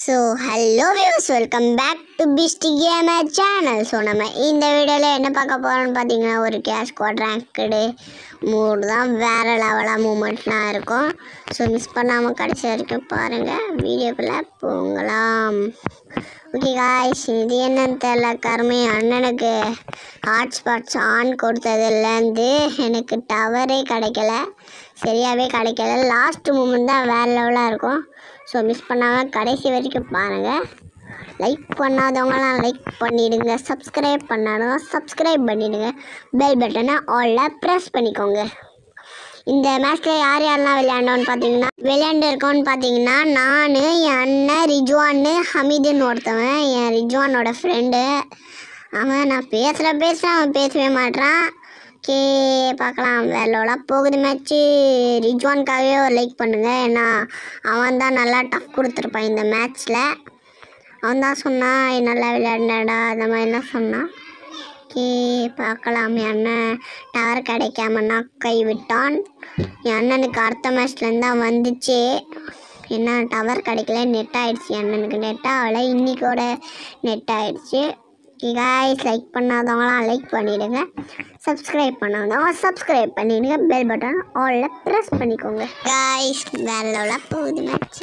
so hello views welcome back to பிஸ்டி gamer channel so நம்ம இந்த வீடியோவில் என்ன பார்க்க போகிறோம்னு பார்த்தீங்கன்னா ஒரு கேஷ் ஸ்குவாட் ரேங்க்டு மூடு தான் வேறு லெவலாக மூமெண்ட்லாம் இருக்கும் ஸோ மிஸ் பண்ணாமல் கடைசி வரைக்கும் பாருங்கள் வீடியோக்குள்ளே போகலாம் ஓகே காய்ஸ் இது என்னன்னு தெரில கருமை அண்ணனுக்கு ஹாட்ஸ்பாட்ஸ் ஆன் கொடுத்ததுலேருந்து எனக்கு டவரே கிடைக்கல சரியாகவே கிடைக்கல லாஸ்ட் மூமெண்ட் தான் வேறு லெவலாக இருக்கும் ஸோ மிஸ் பண்ணாமல் கடைசி வரைக்கும் பாருங்கள் லைக் பண்ணாதவங்களாம் லைக் பண்ணிவிடுங்க சப்ஸ்கிரைப் பண்ணாதவங்க சப்ஸ்கிரைப் பண்ணிவிடுங்க பெல் பட்டனை ஆலில் ப்ரெஸ் பண்ணிக்கோங்க இந்த மேட்ச்சில் யார் யாரெல்லாம் விளையாண்டோன்னு பார்த்தீங்கன்னா விளையாண்டுருக்கோன்னு பார்த்தீங்கன்னா நான் என் அண்ணன் ரிஜ்வான்னு ஹமீதுன்னு ஒருத்தவன் என் ரிஜ்வானோட ஃப்ரெண்டு அவன் நான் பேசுகிற பேசுகிறேன் அவன் பேசவே மாட்றான் ஓகே பார்க்கலாம் வேலோலாம் போகுது மேட்ச்சு ரிஜ்வான்காகவே ஒரு லைக் பண்ணுங்கள் ஏன்னா அவன் தான் நல்லா டஃப் கொடுத்துருப்பான் இந்த மேட்ச்சில் அவன் தான் சொன்னான் நல்லா விளையாடினடா அந்த மாதிரிலாம் சொன்னான் ஓகே பார்க்கலாம் என் அண்ணன் டவர் கிடைக்காம நான் கைவிட்டான் என் அண்ணனுக்கு அடுத்த மேட்ச்லேருந்து தான் வந்துச்சு என்ன டவர் கிடைக்கல நெட் ஆயிடுச்சு என் அண்ணனுக்கு நெட் ஆகலை இன்னிக்கோட நெட் ஆயிடுச்சு காய்ஸ் லைக் பண்ணாதவங்களாம் லைக் பண்ணிவிடுங்க சப்ஸ்கிரைப் பண்ணாதவங்க சப்ஸ்கிரைப் பண்ணிவிடுங்க பெல் பட்டன் ஆலில் ப்ரெஸ் பண்ணிக்கோங்க காய்ஸ் வேறு லெவலாக போகுது மேட்ச்சு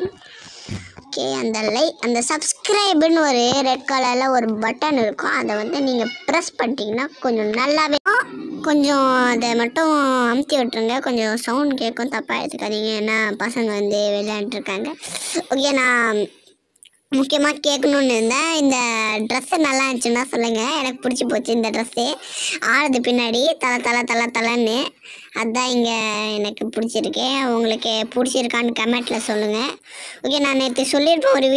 ஓகே அந்த லை அந்த சப்ஸ்கிரைப்னு ஒரு ரெட் கலரில் ஒரு பட்டன் இருக்கும் அதை வந்து நீங்கள் ப்ரெஸ் பண்ணிட்டீங்கன்னா கொஞ்சம் நல்லாவே கொஞ்சம் அதை மட்டும் அமுத்தி விட்டுருங்க கொஞ்சம் சவுண்ட் கேட்கும் தப்பாக எடுத்துக்காதீங்க ஏன்னா பசங்க வந்து விளையாண்டுருக்காங்க ஓகே நான் முக்கியமாக கேட்கணுன்னு இருந்தேன் இந்த ட்ரெஸ்ஸு நல்லா இருந்துச்சுன்னா சொல்லுங்கள் எனக்கு பிடிச்சி போச்சு இந்த ட்ரெஸ்ஸு ஆடுது பின்னாடி தலை தலை தலை தலைன்னு அதுதான் இங்கே எனக்கு பிடிச்சிருக்கு உங்களுக்கு பிடிச்சிருக்கான்னு கமெண்ட்டில் சொல்லுங்கள் ஓகே நான் நேற்று சொல்லியிருப்பேன் ஒரு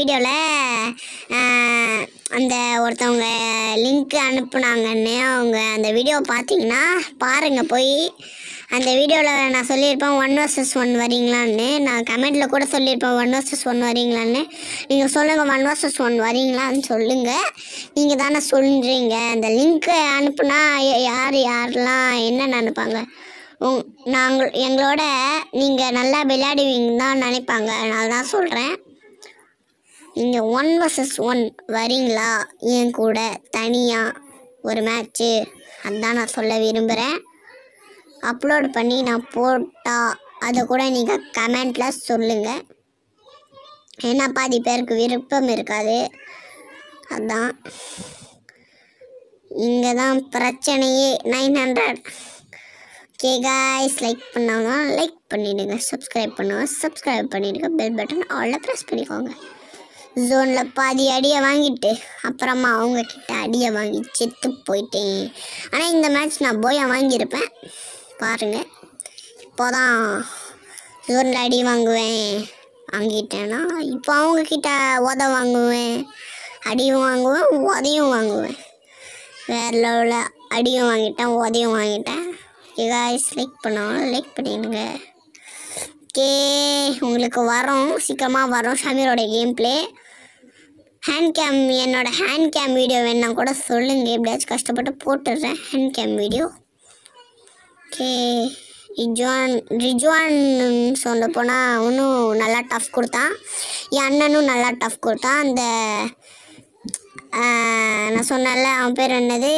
வீடியோவில் அந்த ஒருத்தவங்க லிங்க் அனுப்புனாங்கன்னு அவங்க அந்த வீடியோ பார்த்தீங்கன்னா பாருங்கள் போய் அந்த வீடியோவில் நான் சொல்லியிருப்பேன் ஒன் வர்சஸ் ஒன் வரீங்களான்னு நான் கமெண்ட்டில் கூட சொல்லியிருப்பேன் ஒன் வர்சஸ் ஒன் வரீங்களான்னு நீங்கள் சொல்லுங்கள் ஒன் வர்சஸ் ஒன் வரீங்களான்னு சொல்லுங்கள் நீங்கள் தானே சொல்கிறீங்க அந்த லிங்க்கை அனுப்புனா யா- யார் யாரெல்லாம் என்ன நினைப்பாங்க உங் நாங்கள் எங்களோட நீங்கள் நல்லா விளையாடுவீங்கன்னு தான் நினைப்பாங்க அதனால தான் சொல்கிறேன் நீங்கள் ஒன் வர்சஸ் ஒன் வரீங்களா என் கூட தனியாக ஒரு மேட்ச்சு அதான் நான் சொல்ல விரும்புகிறேன் அப்லோட் பண்ணி நான் போட்டா அதை கூட நீங்கள் கமெண்ட்டில் சொல்லுங்கள் ஏன்னா பாதி பேருக்கு விருப்பம் இருக்காது அதான் இங்கே தான் பிரச்சனையே nine hundred okay guys like பண்ணவங்க லைக் பண்ணிவிடுங்க சப்ஸ்கிரைப் பண்ணுவாங்க சப்ஸ்கிரைப் பண்ணிவிடுங்க பெல் பட்டன் ஆலில் ப்ரெஸ் பண்ணிக்கோங்க ஜோனில் பாதி அடியை வாங்கிட்டு அப்புறமா அவங்க கிட்ட அடியை வாங்கி செத்து போயிட்டேன் ஆனால் இந்த மேட்ச் நான் போயா வாங்கியிருப்பேன் பாருங்கள் இப்போதான் ஜோனில் அடி வாங்குவேன் வாங்கிட்டேன்னா இப்போ அவங்க கிட்ட உத வாங்குவேன் அடியும் வாங்குவேன் உதையும் வாங்குவேன் வேறு லெவலில் அடியும் வாங்கிட்டேன் உதையும் வாங்கிட்டேன் காய்ஸ் லைக் பண்ணுவாங்க லைக் பண்ணிடுங்க ஓகே உங்களுக்கு வரும் சீக்கிரமாக வரும் ஷமீரோட கேம் ப்ளே ஹேண்ட் கேம் என்னோட ஹேண்ட் கேம் வீடியோ வேணா கூட சொல்லுங்கள் எப்படியாச்சும் கஷ்டப்பட்டு போட்டுடுறேன் hand game video okay Rizwan Rizwan சொல்ல போனால் இன்னும் நல்லா டஃப் கொடுத்தான் என் அண்ணனும் நல்லா டஃப் கொடுத்தான் அந்த ஆஹ், நான் சொன்னேன்ல அவன் பேர் என்னது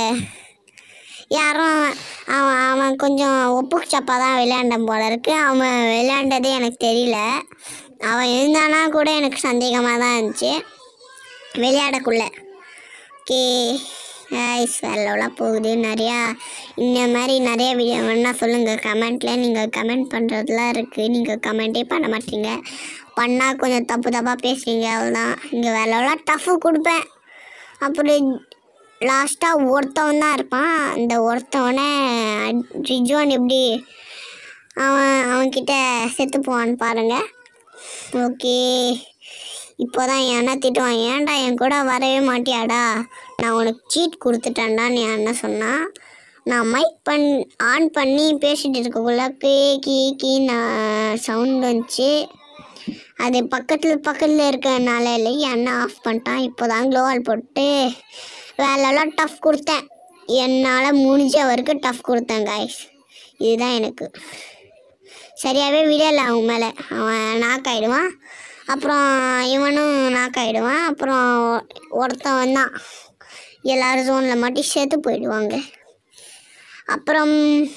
யாரும் அவன் அவன் கொஞ்சம் ஒப்புக்கு சப்பாக தான் விளையாண்டான் போல இருக்கு அவன் விளையாண்டதே எனக்கு தெரியல அவன் இருந்தானா கூட எனக்கு சந்தேகமாக தான் இருந்துச்சு விளையாடக்குள்ள ஓகே ஐஸ் வேலெல்லாம் போகுது நிறையா இந்த மாதிரி நிறைய வீடியோ வேணால் சொல்லுங்கள் கமெண்ட்டில் நீங்கள் கமெண்ட் பண்ணுறதுலாம் இருக்குது நீங்கள் கமெண்ட்டே பண்ண மாட்டீங்க பண்ணால் கொஞ்சம் தப்பு தப்பாக பேசுறீங்க அவ்வளோதான் இங்கே வேலைலாம் டஃப்பு கொடுப்பேன் அப்புறம் லாஸ்ட்டாக ஒருத்தவன் தான் இருப்பான் அந்த ஒருத்தவனை அட்- ரிஜ்வான் எப்படி அவன் அவன்கிட்ட செத்து போவான்னு பாருங்கள் ஓகே இப்போ தான் என் அண்ணன் திட்டுவான் ஏன்டா என் கூட வரவே மாட்டியாடா நான் உனக்கு சீட் கொடுத்துட்டேன்டான்னு என் அண்ணன் சொன்னான் நான் மைக் பண் ஆன் பண்ணி பேசிகிட்டு இருக்கக்குள்ள கீ கீ கீ நான் சவுண்ட் வந்துச்சு அது பக்கத்தில் பக்கத்தில் இருக்கனால இல்லை என் அண்ணன் ஆஃப் பண்ணிட்டான் இப்போ தான் க்ளோவால் போட்டு வேலைலாம் டஃப் கொடுத்தேன் என்னால் முடிஞ்ச வரைக்கும் டஃப் கொடுத்தேன் காய்ஸ் இதுதான் எனக்கு சரியாகவே விடலை அவன் மேலே அவன் நாக் ஆகிடுவான் அப்புறம் இவனும் நாக் ஆகிடுவான் அப்புறம் ஒருத்தன் வந்தான் எல்லாரும் ஜோனில் மட்டும் சேர்த்து போயிடுவாங்க அப்புறம்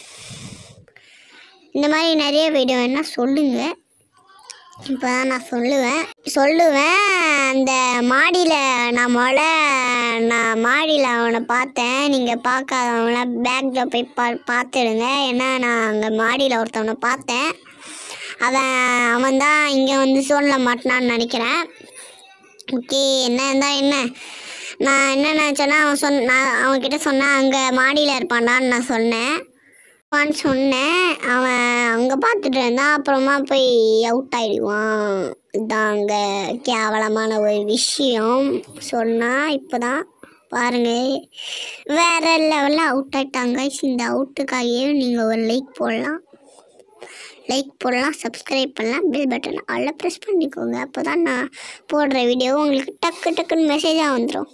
இந்த மாதிரி நிறைய வீடியோ வேணா சொல்லுங்கள் இப்போ தான் நான் சொல்லுவேன் சொல்லுவேன் அந்த மாடியில் நான் முத நான் மாடியில் அவனை பார்த்தேன் நீங்கள் பார்க்காதவங்களாம் பேக்கில் போய் பா பார்த்துடுங்க ஏன்னா நான் அங்கே மாடியில் ஒருத்தவனை பார்த்தேன் அவன் அவன் தான் இங்கே வந்து சோனில் மாட்டினான்னு நினைக்கிறேன் ஓகே என்ன இருந்தால் என்ன நான் என்ன நினச்சேன்னா அவன் சொன்ன நான் அவன்கிட்ட சொன்னேன் அங்கே மாடியில் இருப்பான்டான்னு நான் சொன்னேன் இருப்பான்னு சொன்னேன் அவன் அங்கே பார்த்துட்டு இருந்தான் அப்புறமா போய் அவுட் ஆகிடுவான் இதான் அங்கே கேவலமான ஒரு விஷயம் சொன்னால் இப்போ தான் பாருங்க வேற லெவலில் அவுட் ஆயிட்டாங்க இந்த அவுட்டுக்காகவே நீங்கள் ஒரு லைக் போடலாம் லைக் போடலாம் சப்ஸ்கிரைப் பண்ணலாம் பெல் பட்டன் அதில் ப்ரெஸ் பண்ணிக்கோங்க அப்போ தான் நான் போடுற வீடியோ உங்களுக்கு டக்கு டக்குன்னு மெசேஜாக வந்துடும்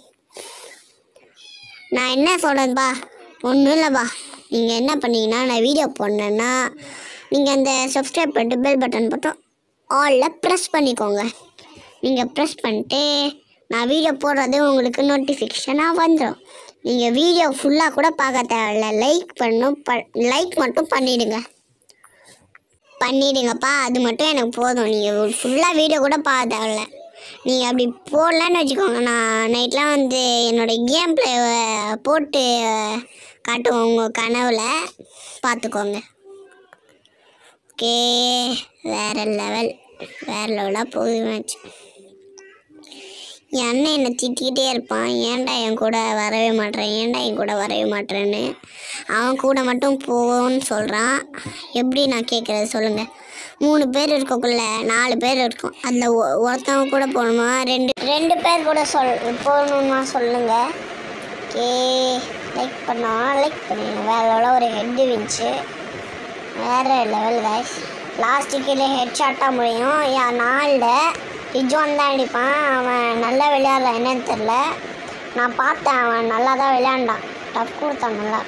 நான் என்ன சொல்கிறேன்பா ஒன்றும் இல்லைப்பா நீங்கள் என்ன பண்ணீங்கன்னா நான் வீடியோ போடணுன்னா நீங்கள் அந்த சப்ஸ்கிரைப் பண்ணிட்டு பெல் பட்டன் போட்டு ஆலில் ப்ரெஸ் பண்ணிக்கோங்க நீங்கள் ப்ரெஸ் பண்ணிட்டு நான் வீடியோ போடுறது உங்களுக்கு நோட்டிஃபிகேஷனாக வந்துடும் நீங்கள் வீடியோ ஃபுல்லாக கூட பார்க்க தேவையில்ல லைக் பண்ணும் ப லைக் மட்டும் பண்ணிவிடுங்க பண்ணிடுங்கப்பா அது மட்டும் எனக்கு போதும் நீங்கள் ஃபுல்லாக வீடியோ கூட பார்க்க தேவையில்ல நீங்கள் அப்படி போடலன்னு வச்சுக்கோங்க நான் நைட்லாம் வந்து என்னோடய கேம் ப்ளே போட்டு காட்டுவோம் உங்கள் கனவில் பார்த்துக்கோங்க ஓகே வேறு லெவல் வேறு லெவலாக போகுது மேட்ச் என் அண்ணன் என்னை திட்டிக்கிட்டே இருப்பான் ஏன்டா என் கூட வரவே மாட்டேறேன் ஏன்டா என் கூட வரவே மாட்டேறேன்னு அவன் கூட மட்டும் போன்னு சொல்கிறான் எப்படி நான் கேட்குறது சொல்லுங்கள் மூணு பேர் இருக்கக்குள்ள நாலு பேர் இருக்கும் அதில் ஒருத்தவங்க கூட போகணுமா ரெண்டு ரெண்டு பேர் கூட சொல் போகணுமா சொல்லுங்கள் ஓகே லைக் பண்ணா லைக் பண்ணிடுங்க வேறு லெவலில் ஒரு ஹெட்டு வின்ச்சு வேறு லெவல் கைஸ் லாஸ்ட்டுக்கு ஹெட் ஷாட்டாக முடியும் என் நாளில் ரிஜ்வான் தான் அடிப்பான் அவன் நல்லா விளையாடல என்னன்னு தெரில நான் பார்த்தேன் அவன் நல்லா தான் விளையாண்டான் டஃப் கொடுத்தான் நல்லா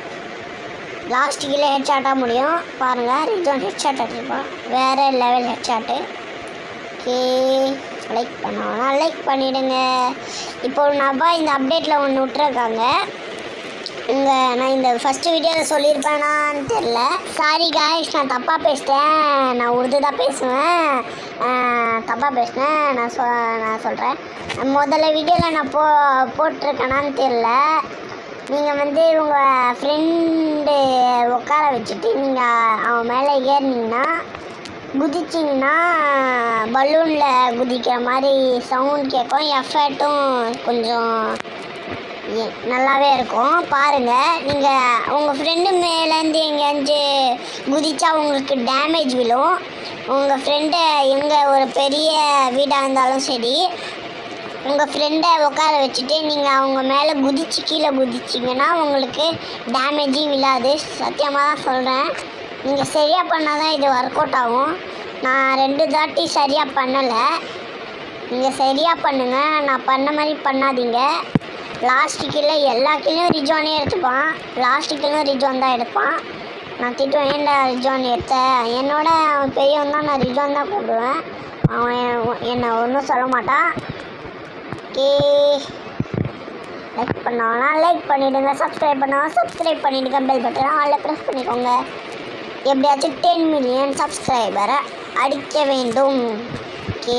லாஸ்ட் கீழே ஹெட் ஷாட்டாக முடியும் பாருங்கள் ரிஜ்வான் ஹெட் ஷாட் அடிப்பான் வேறு level head shot okay like பண்ணுவாங்க லைக் பண்ணிவிடுங்க இப்போ நான் இந்த அப்டேட்டில் ஒன்று விட்டுருக்காங்க இங்கே நான் இந்த ஃபஸ்ட்டு வீடியோவில் சொல்லியிருப்பேனான்னு தெரில சாரி காய்ஸ் நான் தப்பாக பேசிட்டேன் நான் உருது தான் பேசுவேன் தப்பாக பேசினேன் நான் சொ நான் சொல்கிறேன் முதல்ல வீடியோவில் நான் போ போட்டிருக்கேனான்னு தெரில நீங்கள் வந்து உங்கள் ஃப்ரெண்டு உட்கார வச்சுட்டு நீங்கள் அவன் மேலே ஏறினீங்கன்னா குதிச்சிங்கன்னா பலூனில் குதிக்கிற மாதிரி சவுண்ட் கேட்கும் எஃபர்ட்டும் கொஞ்சம் ஏ- நல்லாவே இருக்கும் பாருங்கள் நீங்கள் உங்கள் ஃப்ரெண்டு மேலேருந்து எங்கேயாச்சும் குதிச்சா உங்களுக்கு டேமேஜ் விழும் உங்கள் ஃப்ரெண்டை எங்கே ஒரு பெரிய வீடாக இருந்தாலும் சரி உங்கள் ஃப்ரெண்டை உட்கார வச்சுட்டு நீங்கள் அவங்க மேலே குதிச்சு கீழே குதிச்சிங்கன்னா உங்களுக்கு டேமேஜே விழாது சத்தியமாக தான் சொல்கிறேன் நீங்கள் சரியாக பண்ணால் தான் இது ஒர்க் அவுட் ஆகும் நான் ரெண்டு தாட்டி சரியாக பண்ணலை நீங்கள் சரியாக பண்ணுங்கள் நான் பண்ண மாதிரி பண்ணாதீங்க லாஸ்ட் கீழே எல்லா கீழேயும் ரிஜ்வானே எடுத்துப்பான் லாஸ்ட் கீழே ரிஜ்வான் தான் எடுப்பான் நான் திட்டுவேன் ஏன்டா ரிஜ்வான் எடுத்த என்னோட அவன் பெரியவன் தான் நான் ரிஜ்வான் தான் கூப்பிடுவேன் அவன் என்- என்னை ஒன்றும் சொல்ல மாட்டான் ஓகே லைக் பண்ணவனா லைக் பண்ணிவிடுங்க சப்ஸ்கிரைப் பண்ணவா சப்ஸ்கிரைப் பண்ணிவிடுங்க பெல் பட்டன் அதில் ப்ரெஸ் பண்ணிக்கோங்க எப்படியாச்சும் டென் மில்லியன் சப்ஸ்கிரைபரை அடிக்க வேண்டும் ஓகே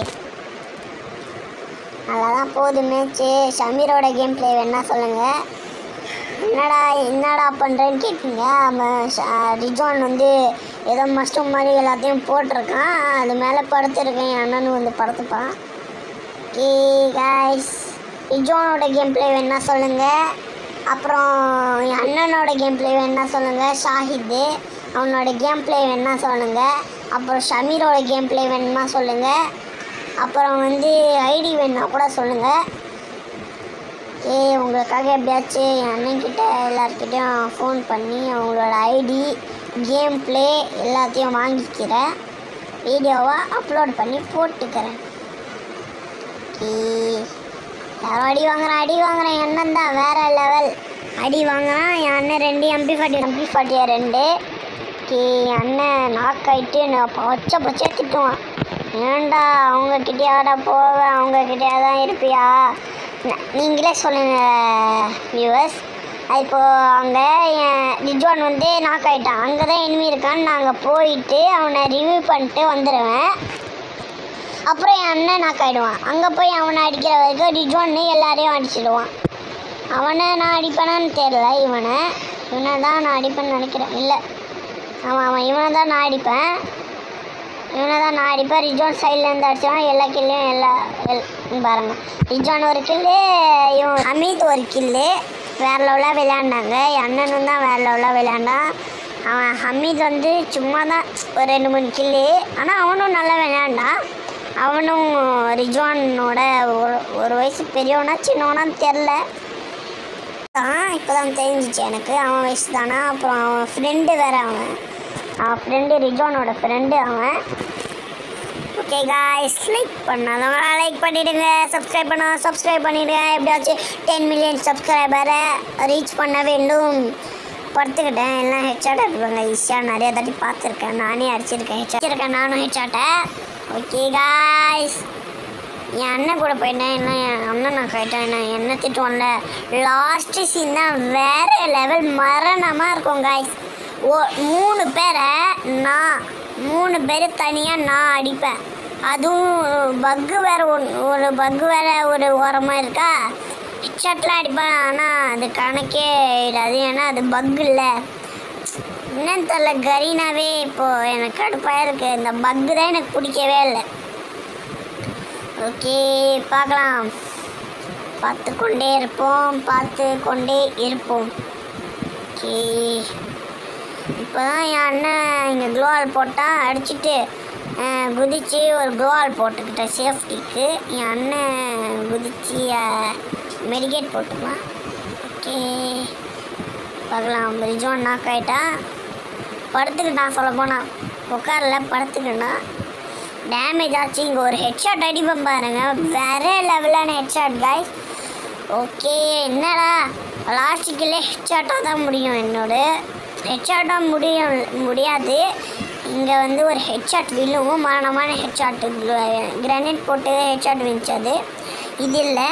நல்லா தான் போகுது மேட்ச்சு ஷமீரோட கேம் ப்ளே வேணா சொல்லுங்கள் என்னடா என்னடா பண்ணுறேன்னு கேட்குங்க அவன் ஷ- ரிஜான் வந்து ஏதோ மஸ்டம் மாதிரி எல்லாத்தையும் போட்டிருக்கான் அது மேலே படுத்துருக்கேன் என் அண்ணனு வந்து படுத்துப்பான் ஓகே காய்ஸ் ரிஜானோட கேம் ப்ளே வேணா சொல்லுங்கள் அப்புறம் என் அண்ணனோட கேம் ப்ளே வேணா சொல்லுங்கள் ஷாஹித்து அவனோட கேம் ப்ளே வேணா சொல்லுங்கள் அப்புறம் ஷமீரோட கேம் ப்ளே வேணுமா சொல்லுங்கள் அப்புறம் வந்து ஐடி வேணுன்னா கூட சொல்லுங்கள் ஏ உங்களுக்காக எப்படியாச்சும் என் அண்ணன்கிட்ட எல்லார்கிட்டையும் ஃபோன் பண்ணி அவங்களோட ஐடி கேம் ப்ளே எல்லாத்தையும் வாங்கிக்கிறேன் வீடியோவை அப்லோட் பண்ணி போட்டுக்கிறேன் ஓகே யாரோ அடி வாங்குறேன் அடி வாங்குறேன் என் அண்ணன் தான் வேற லெவல் அடி வாங்குறான் என் அண்ணன் ரெண்டு எம்பி ஃபார்ட்டி எம்பி ஃபார்ட்டியா ரெண்டு ஓகே என் அண்ணன் நாக் ஆகிட்டு நான் பச்சை பச்சை திட்டுவான் ஏன்டா அவங்க கிட்டயாடா போவேன் அவங்க கிட்டயா தான் இருப்பியா ந- நீங்களே சொல்லுங்க வியூவர்ஸ் இப்போ அங்கே ரிஜ்வான் வந்து நாக் ஆயிட்டான் அங்கே தான் எனிமி இருக்கான்னு நாங்கள் போயிட்டு அவனை ரிவ்யூ பண்ணிட்டு வந்துடுவேன் அப்புறம் என் அண்ணன் நாக் ஆயிடுவான் அங்கே போய் அவனை அடிக்கிற வரைக்கும் ரிஜ்வான் எல்லாரையும் அடிச்சிடுவான் அவனை நான் அடிப்பேனான்னு தெரில இவனை இவனை தான் நான் அடிப்பேன்னு நினைக்கிறேன் இல்லை ஆமாம் ஆமாம் இவனை தான் நான் அடிப்பேன் இவனை தான் நான் அடிப்பேன் ரிஜான் சைட்லேருந்து அடிச்சான் எல்லா கில்லையும் எல்லா எல் இங்க பாருங்க ரிஜான் ஒரு கில்லு இவன் அமித் ஒரு கில்லு வேற லெவலாக விளையாண்டாங்க என் அண்ணனும் தான் வேற லெவலாக விளையாண்டான் அவன் ஹமீத் வந்து சும்மா தான் ஒரு ரெண்டு மூணு கில்லு ஆனால் அவனும் நல்லா விளையாண்டான் அவனும் ரிஜ்வானோட ஒரு ஒரு வயசு பெரியவனா சின்னவனான்னு தெரில தான் இப்போ தான் தெரிஞ்சிச்சு எனக்கு அவன் வயசு தானே அப்புறம் அவன் ஃப்ரெண்டு வேற அவன் அவன் ஃப்ரெண்டு ரிஜானோட ஃப்ரெண்டு அவன் ஓகே காய்ஸ் லைக் பண்ணாதவங்க லைக் பண்ணிடுங்க சப்ஸ்கிரைப் பண்ண சப்ஸ்கிரைப் பண்ணிடுங்க எப்படியாச்சும் டென் மில்லியன் சப்ஸ்கிரைபரை ரீச் பண்ண வேண்டும் படுத்துக்கிட்டேன் எல்லாம் ஹெட்ஷாட் அடிப்பாங்க ஈஸியாக நிறைய தாட்டி பார்த்துருக்கேன் நானே அடிச்சிருக்கேன் ஹெட்ஷாட் இருக்கேன் நானும் ஹெட்ஷாட்டை ஓகே காய்ஸ் என் அண்ணன் கூட போயிட்டேன் என்ன என் அண்ணன் நான் போயிட்டேன் என்ன என்ன திட்டுவோம்ல லாஸ்ட்டு சீன் தான் வேற லெவல் மரணமாக இருக்கும் காய்ஸ் ஓ மூணு பேரை நான் மூணு பேர் தனியாக நான் அடிப்பேன் அதுவும் பக்கு வேற ஒன் ஒரு பக்கு வேற ஒரு ஓரமாக இருக்கா ஹெட்ஷாட்லாம் அடிப்பேன் ஆனால் அது கணக்கே இடாது ஏன்னா அது பக் இல்லை என்னன்னு தெரில கரீனாவே இப்போது எனக்கு கடுப்பாக இருக்குது இந்த பக்கு தான் எனக்கு பிடிக்கவே இல்லை ஓகே பார்க்கலாம் பார்த்து கொண்டே இருப்போம் பார்த்து கொண்டே இருப்போம் ஓகே இப்போ தான் என் அண்ணன் இங்கே க்ளோவால் போட்டால் அடிச்சுட்டு அஹ், குதிச்சு ஒரு க்ளோவால் போட்டுக்கிட்டேன் சேஃப்டிக்கு என் அண்ணன் குதிச்சு மெடிகேட் போட்டுக்கலாம் ஓகே பார்க்கலாம் ரிஜுவான் நாக் ஆகிட்டான் படுத்துக்கிட்டான் சொல்ல போனால் உட்காரல படுத்துக்கிட்டான் டேமேஜ் ஆச்சு இங்கே ஒரு ஹெட்ஷாட் அடிப்பேன் பாருங்க வேற லெவலான ஹெட்ஷாட் காய்ஸ் ஓகே என்னடா லாஸ்ட்டுக்குள்ளே ஹெட்ஷாட்டாக தான் முடியும் என்னோட ஹெட்ஷாட்டாக முடியும் முடியாது இங்கே வந்து ஒரு ஹெட்ஷாட் விழுவும் மரணமான ஹெட்ஷாட்டு கிரானைட் போட்டு ஹெட்ஷாட் விழிச்சது இது இல்லை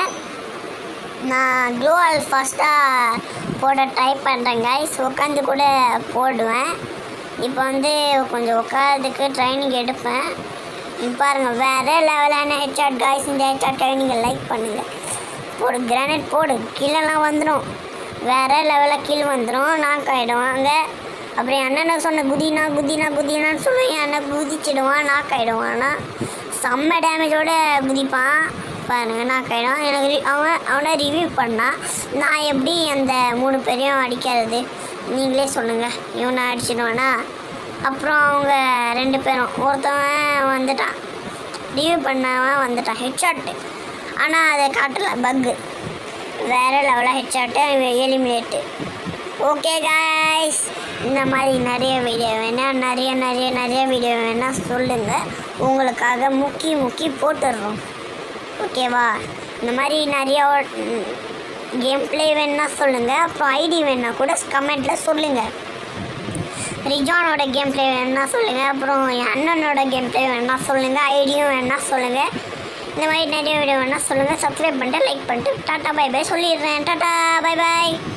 நான் க்ளோவால் ஃபஸ்ட்டாக போட ட்ரை பண்ணுறேன் கைஸ் உட்காந்து கூட போடுவேன் இப்போ வந்து கொஞ்சம் உட்காரதுக்கு ட்ரைனிங் எடுப்பேன் இப்போ பாருங்கள் வேறு லெவலான ஹெட்ஷாட் காய்ஸ் இந்த ஹெட்ஷாட்டை நீங்கள் லைக் பண்ணுங்கள் போடு கிரானைட் போடு கீழெல்லாம் வந்துடும் வேறு லெவலில் கீழ் வந்துடும் நாக் ஆகிடுவாங்க அப்புறம் என் அண்ணனை சொன்ன குதினா குதினா குதினான்னு சொல்லுவேன் என் அண்ணன் குதிச்சிடுவான் நாக் ஆகிடுவான் ஆனால் செம்ம டேமேஜோட குதிப்பான் பாருங்க நாக் ஆகிடும் எனக்கு re- அவன் அவனை ரிவ்யூ பண்ணான் நான் எப்படி அந்த மூணு பேரையும் அடிக்கிறது நீங்களே சொல்லுங்கள் இவனை அடிச்சிடுவானா அப்புறம் அவங்க ரெண்டு பேரும் ஒருத்தவன் வந்துட்டான் ரிவ்யூ பண்ணவன் வந்துட்டான் ஹெட்ஷாட்டு ஆனால் அதை காட்டல பக்கு வேறு லெவலாக ஹெட்ஷாட்டு எலிமினேட்டு ஓகே காய்ஸ் இந்த மாதிரி நிறைய வீடியோ வேணால் நிறைய நிறைய நிறைய வீடியோ வேணால் சொல்லுங்கள் உங்களுக்காக முக்கி முக்கி போட்டுடுறோம் ஓகேவா இந்த மாதிரி நிறைய கேம் ப்ளே வேணா சொல்லுங்கள் அப்புறம் ஐடி வேணா கூட கமெண்ட்டில் சொல்லுங்கள் ரிஜானோட கேம் ப்ளே வேணா சொல்லுங்கள் அப்புறம் என் அண்ணனோட கேம் ப்ளே வேணா சொல்லுங்கள் ஐடியும் வேணா சொல்லுங்கள் இந்த மாதிரி நிறைய வீடியோ வேணா சொல்லுங்கள் சப்ஸ்கிரைப் பண்ணிட்டு லைக் பண்ணிட்டு டாட்டா பை பை சொல்லிடுறேன் டாட்டா பை பை